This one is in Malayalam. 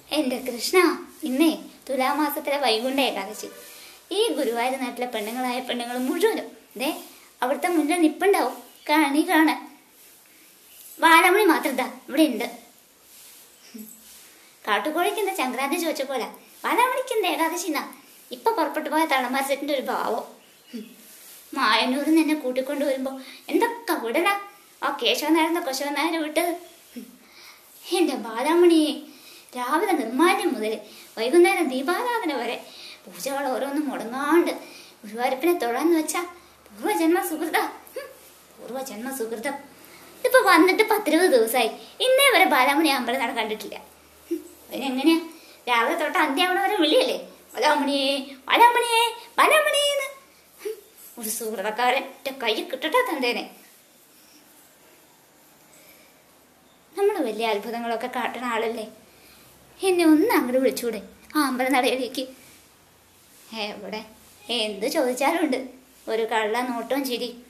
എൻ്റെ കൃഷ്ണ ഇന്നേ തുലാമാസത്തിലെ വൈകുണ്ഠ ഏകാദശി ഈ ഗുരുവായൂർ നാട്ടിലെ പെണ്ണുങ്ങളായ പെണ്ണുങ്ങൾ മുഴുവനും ദേ അവിടുത്തെ മുന്നിൽ നിപ്പുണ്ടാവും കാണി കാണാൻ ബാലമണി മാത്രം ഇതാ ഇവിടെ ഉണ്ട് കാട്ടുകോഴിക്ക് എന്താ സംക്രാന്തി ചോദിച്ച പോലെ ബാലമണിക്ക് എന്താ ഏകാദശി എന്നാ ഇപ്പൊ പുറപ്പെട്ടു പോയ തളമാർ സെറ്റിന്റെ ഒരു ഭാവം ഹും. മായന്നൂരിൽ നിന്ന് എന്നെ കൂട്ടിക്കൊണ്ട് വരുമ്പോ എന്തൊക്കെ വിടണ ആ കേശവനായിരുന്ന കൊശവനായ വിട്ടത് ഹും. എന്റെ ബാലാമണിയെ രാവിലെ നിർമ്മാല്യം മുതൽ വൈകുന്നേരം ദീപാരാധന വരെ പൂജകൾ ഓരോന്നും മുടങ്ങാണ്ട് ഗുരുവായൂരപ്പനെ തൊഴാന്ന് വെച്ചാ പൂർവ്വജന്മ സുഹൃത ഹും. പൂർവ്വജന്മ സുഹൃതം ഇപ്പൊ വന്നിട്ട് പത്തിരുപത് ദിവസമായി ഇന്നേ വരെ ബാലാമണി അമ്പലം നട കണ്ടിട്ടില്ല ഹും. അതിനെങ്ങനെയാ രാവിലെ തൊട്ട് അന്ത്യാവണ വരെ വിളിയല്ലേ ബാലാമണിയെ ബാലാമണിയെ ബാലാമണിയെന്ന് ഹും. ഒരു സുഹൃതക്കാരൻ എന്റെ കൈ കിട്ടട്ടെ തന്തേനെ നമ്മൾ വലിയ അത്ഭുതങ്ങളൊക്കെ കാട്ടുന്ന ആളല്ലേ എന്നെ ഒന്ന് അങ്ങോട്ട് വിളിച്ചൂടെ ആ അമ്പലനടയിലേക്ക് എവിടെ എന്ത് ചോദിച്ചാലും ഉണ്ട് ഒരു കള്ള നോട്ടവും ചിരി